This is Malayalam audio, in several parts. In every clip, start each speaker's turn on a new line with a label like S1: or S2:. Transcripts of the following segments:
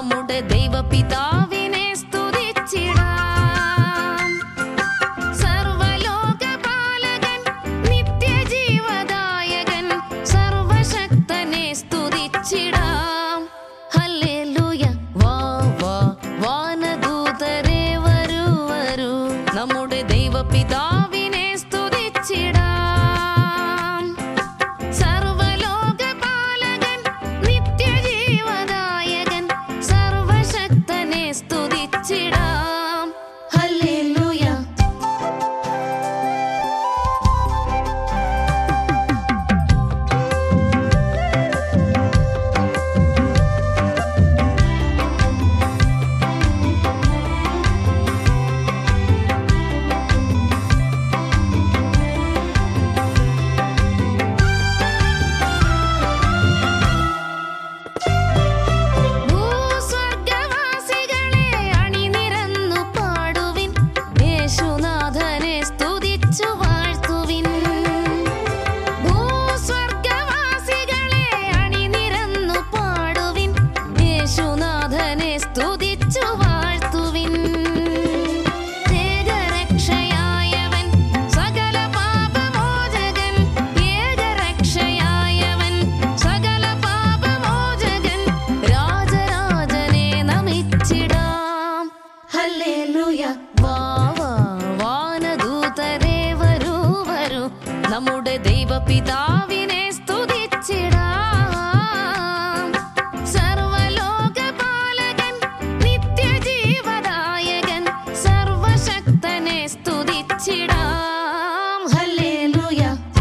S1: നമ്മുടെ ദൈവപിതാവിനെ സ്തുതിച്ചിടാം സർവലോകപാലകൻ നിത്യജീവദായകൻ സർവശക്തനെ സ്തുതിച്ചിടാം ഹല്ലേലൂയ വാ വാ വാനദൂതരെ വരൂ വരൂ നമ്മുടെ ദൈവപിതാവിനെ സ്തുതിച്ചിടാം സർവലോകപാലകൻ നിത്യജീവദായകൻ സർവശക്തനെ സ്തുതിച്ചിടാം ഹല്ലേലൂയ ഭൂസ്വർഗവാസികളെ അണിനിരന്നു പാടുവിൻ യേശുനാഥനെ സ്തുതിച്ചു വാഴ്ത്തുവിൻ ഭൂസ്വർഗവാസികളെ അണിനിരന്നു പാടുവിൻ യേശുനാഥനെ സ്തുതിച്ചു വാഴ്ത്തുവിൻ ഏകരക്ഷയായവൻ സകല പാപമോചകൻ ഏകരക്ഷയായവൻ സകല പാപമോചകൻ രാജരാജനെ നമിച്ചിടാം ഹല്ലേലൂയ വാ വാ വാനദൂതരെ വരൂ വരൂ നമ്മുടെ ദൈവപിതാവിനെ സ്തുതിച്ചിടാം സർവലോകപാലകൻ നിത്യജീവദായകൻ സർവശക്തനെ സ്തുതിച്ചിടാം ഹല്ലേലൂയ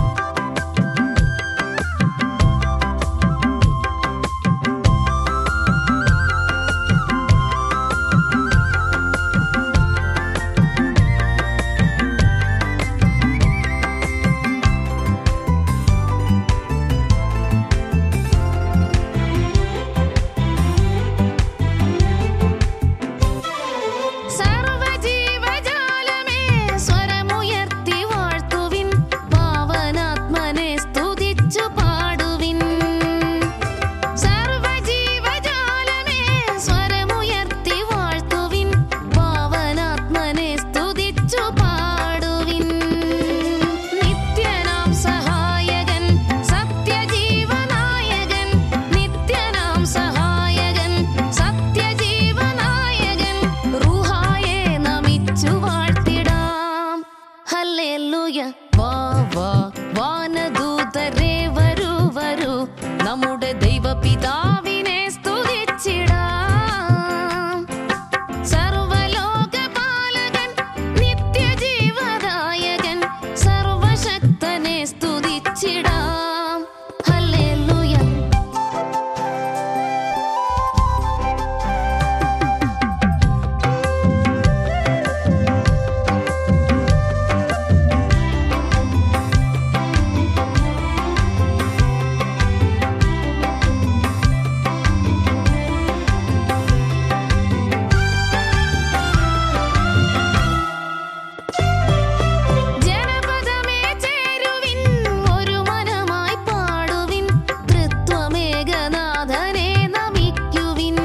S1: സർവജീവജാലമേ സ്വരമുയർത്തി വാഴ്ത്തുവിൻ പാവനാത്മനെ സ്തുതിച്ചു പാടുവിൻ സർവജീവജാലമേ സ്വരമുയർത്തി വാഴ്ത്തുവിൻ പാവനാത്മനെ സ്തുതിച്ചു പാടുവിൻ നിത്യനാം സഹായകൻ സത്യജീവനായകൻ നിത്യനാം സഹായകൻ സത്യജീവനായകൻ റുഹായെ നമിച്ചു വാഴ്ത്തിടാം ഹല്ലേലൂയ വാ വാ വാനദൂതരെ വരൂ വരൂ നമ്മുടെ ദൈവപിതാവിനെ സ്തുതിച്ചിടാം സർവലോകപാലകൻ നിത്യജീവദായകൻ സർവശക്തനെ സ്തുതിച്ചിടാം ഹല്ലേലൂയ ജനപദമേ ചേരുവിൻ ഒരു മനമായി പാടുവിൻ തൃത്വമേകനാഥനെ നമിക്കുവിൻ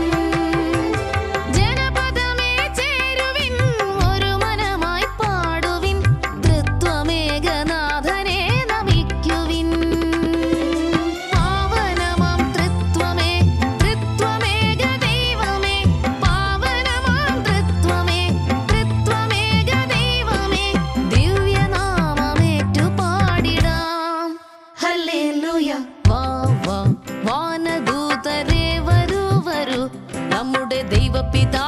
S1: ജനപദമേ ചേരുവിൻ ഒരു മനമായി പാടുവിൻ തൃത്വമേകനാഥനെ നമിക്കുവിൻ പാവനമാം തൃത്വമേ തൃത്വമേക ദൈവമേ പാവനമാം തൃത്വമേ തൃത്വമേക ദൈവമേ ദിവ്യനാമമേറ്റു പാടിടാം ഹല്ലേലൂയ വാ വാ വാനദൂതരെ വരൂ വരൂ നമ്മുടെ ദൈവപിതാ